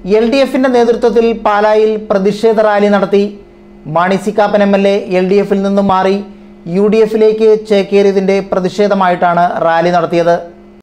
L D എഫിന്റെ നേതൃത്വത്തിൽ പാലായിൽ പ്രതിഷേധ റാലി നടത്തി Mani C Kappan M L A L D എഫിൽ നിന്നും മാറി യു ഡി എഫിലേക്ക് ചേക്കേറിയതിന്റെ പ്രതിഷേധമായിട്ടാണ് റാലി നടത്തിയത്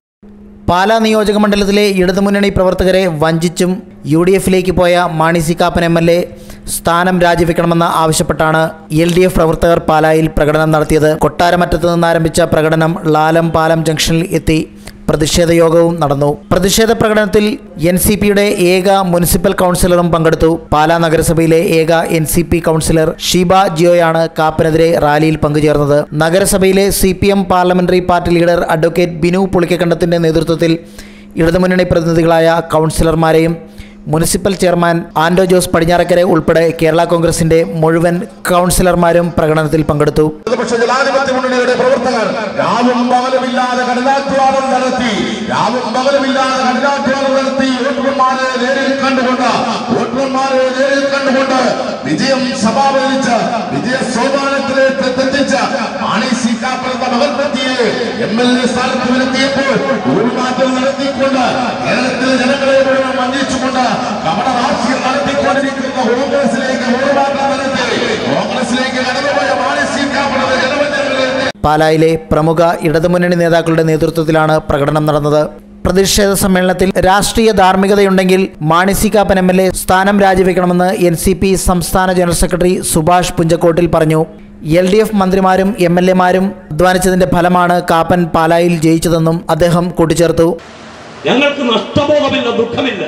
പാലാ നിയോജക മണ്ഡലത്തിലെ ഇടതുമുന്നണി പ്രവർത്തകരെ വഞ്ചിച്ചും യു ഡി എഫിലേക്ക് പോയ Mani C Kappan M L A സ്ഥാനം രാജിവെക്കണമെന്ന് ആവശ്യപ്പെട്ടാണ് എൽ ഡി എഫ് പ്രവർത്തകർ പാലായിൽ പ്രകടനം നടത്തിയത് കൊട്ടാരമറ്റത്ത് നിന്ന് ആരംഭിച്ച പ്രകടനം ലാലം പാലം ജംഗ്ഷനിൽ എത്തി പ്രതിഷേധ യോഗവും നടന്നു പ്രതിഷേധ പ്രകടനത്തിൽ എൻ സി പിയുടെ ഏക മുനിസിപ്പൽ കൗൺസിലറും പങ്കെടുത്തു പാലാ നഗരസഭയിലെ ഏക N C P councillor Sheeba ജിയോയാണ് കാപ്പനെതിരെ റാലിയിൽ പങ്കുചേർന്നത് നഗരസഭയിലെ C P M parliamentary party leader advocate Binu പുളിക്കക്കണ്ടത്തിന്റെ നേതൃത്വത്തിൽ ഇടതുമുന്നണി പ്രതിനിധികളായ കൗൺസിലർമാരെയും മുനിസിപ്പൽ ചെയർമാൻ ആൻഡോ ജോസ് പടിഞ്ഞാറക്കര ഉൾപ്പെടെ കേരള കോൺഗ്രസിന്റെ മുഴുവൻ കൗൺസിലർമാരും പ്രകടനത്തിൽ പങ്കെടുത്തു ഇടതുപക്ഷ ജനാധിപത്യ മുന്നണിയുടെ പ്രവർത്തകർ രാവും പകലുമില്ലാതെ കഠിനാധ്വാനം നടത്തി രാവും പകലുമില്ലാതെ കഠിനാധ്വാനം നടത്തി വോട്ടർമാരെ നേരിൽ കണ്ടുകൊണ്ട് വോട്ടർമാരെ നേരിൽ കണ്ടുകൊണ്ട് വിജയം സമാപനിച്ച് വിജയ സോപാനത്തിലേക്ക് എത്തിച്ച് മാണി സി കാപ്പൻ എന്ന മകൻപത്തിയെ എം എൽ എ സ്ഥാനത്ത് വരുത്തിയപ്പോൾ ഉൾമാറ്റം നടത്തിക്കൊണ്ട് കേരളത്തിലെ ജനങ്ങളെ മുഴുവൻ വഞ്ചിച്ചുകൊണ്ട് കപട രാഷ്ട്രീയം നടത്തിക്കൊണ്ടിരിക്കുന്ന കോൺഗ്രസിലേക്ക് ഉൾമാറ്റം നടത്തി കോൺഗ്രസിലേക്ക് കടന്നുപോയ മാണി സി കാപ്പൻ എന്ന ജനവഞ്ചനങ്ങളെ പാലായിലെ പ്രമുഖ ഇടതുമുന്നണി നേതാക്കളുടെ നേതൃത്വത്തിലാണ് പ്രകടനം നടന്നത് പ്രതിഷേധ സമ്മേളനത്തിൽ രാഷ്ട്രീയ ധാർമ്മികതയുണ്ടെങ്കിൽ Mani C Kappan M L A സ്ഥാനം രാജിവെക്കണമെന്ന് എൻ സി പി സംസ്ഥാന ജനറൽ സെക്രട്ടറി സുഭാഷ് പുഞ്ചക്കോട്ടിൽ പറഞ്ഞു എൽ ഡി എഫ് മന്ത്രിമാരും എം എൽ എമാരും അധ്വാനിച്ചതിന്റെ ഫലമാണ് കാപ്പൻ പാലായിൽ ജയിച്ചതെന്നും അദ്ദേഹം കൂട്ടിച്ചേർത്തു ഞങ്ങൾക്ക് നഷ്ടബോധമില്ല ദുഃഖമില്ല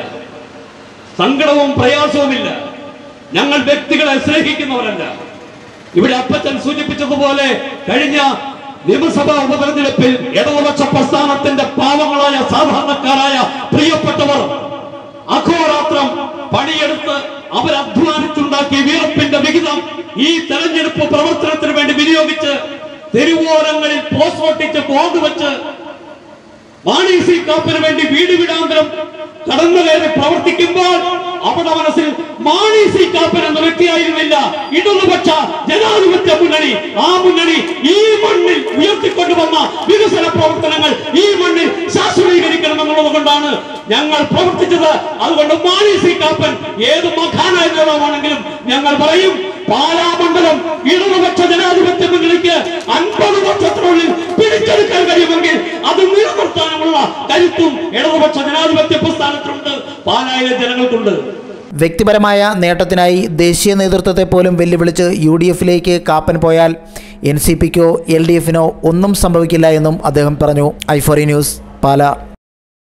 സങ്കടവും പ്രയാസവുമില്ല ഞങ്ങൾ വ്യക്തികളെ സ്നേഹിക്കുന്നവരല്ല ഇവിടെ അപ്പച്ചൻ സൂചിപ്പിച്ചതുപോലെ കഴിഞ്ഞ നിയമസഭാ ഉപതെരഞ്ഞെടുപ്പിൽ ഇടതുപക്ഷ പ്രസ്ഥാനത്തിന്റെ പാവങ്ങളായ സാധാരണക്കാരായ പ്രിയപ്പെട്ടവർ അഹോരാത്രം പണിയെടുത്ത് അവർ അധ്വാനിച്ചുണ്ടാക്കിയ വീർപ്പിന്റെ വിഹിതം ഈ തെരഞ്ഞെടുപ്പ് പ്രവർത്തനത്തിന് വേണ്ടി വിനിയോഗിച്ച് തെരുവോരങ്ങളിൽ പോസ്റ്റ് ഒട്ടിച്ച് ബോർഡ് വെച്ച് മാണി സി കാപ്പിന് വേണ്ടി വീട് വീടാന്തരം കടന്നു കയറി പ്രവർത്തിക്കുമ്പോൾ അവിടെ മനസ്സിൽ മാണി സി കാപ്പൻ എന്ന വ്യക്തിയായിരുന്നില്ല ഇടതുപക്ഷ ജനാധിപത്യ മുന്നണി ആ മുന്നണി ഈ മണ്ണിൽ ഉയർത്തിക്കൊണ്ടുവന്ന വികസന പ്രവർത്തനങ്ങൾ ഈ മണ്ണിൽ ശാശ്വതീകരിക്കണമെന്നുള്ളത് കൊണ്ടാണ് ഞങ്ങൾ പ്രവർത്തിച്ചത് അതുകൊണ്ട് മാണി സി കാപ്പൻ ഏത് മഖാനായ നേതാവാണെങ്കിലും ഞങ്ങൾ പറയും പാലാമണ്ഡലം ഇടതുപക്ഷ ജനാധിപത്യ മുന്നണിക്ക് അൻപത് വർഷത്തിനുള്ളിൽ പിടിച്ചെടുക്കാൻ കഴിയുമെങ്കിൽ അത് നിലനിർത്താനുള്ള കരുത്തും ഇടതുപക്ഷ ജനാധിപത്യ പ്രസ്ഥാനത്തിനുണ്ട് പാലായിലെ ജനങ്ങൾക്കുണ്ട് വ്യക്തിപരമായ നേട്ടത്തിനായി ദേശീയ നേതൃത്വത്തെ പോലും വെല്ലുവിളിച്ച് യു ഡി എഫിലേക്ക് കാപ്പൻ പോയാൽ എൻ സി പിക്കോ എൽ ഡി എഫിനോ ഒന്നും സംഭവിക്കില്ല എന്നും അദ്ദേഹം പറഞ്ഞു ഐഫോറി ന്യൂസ് പാല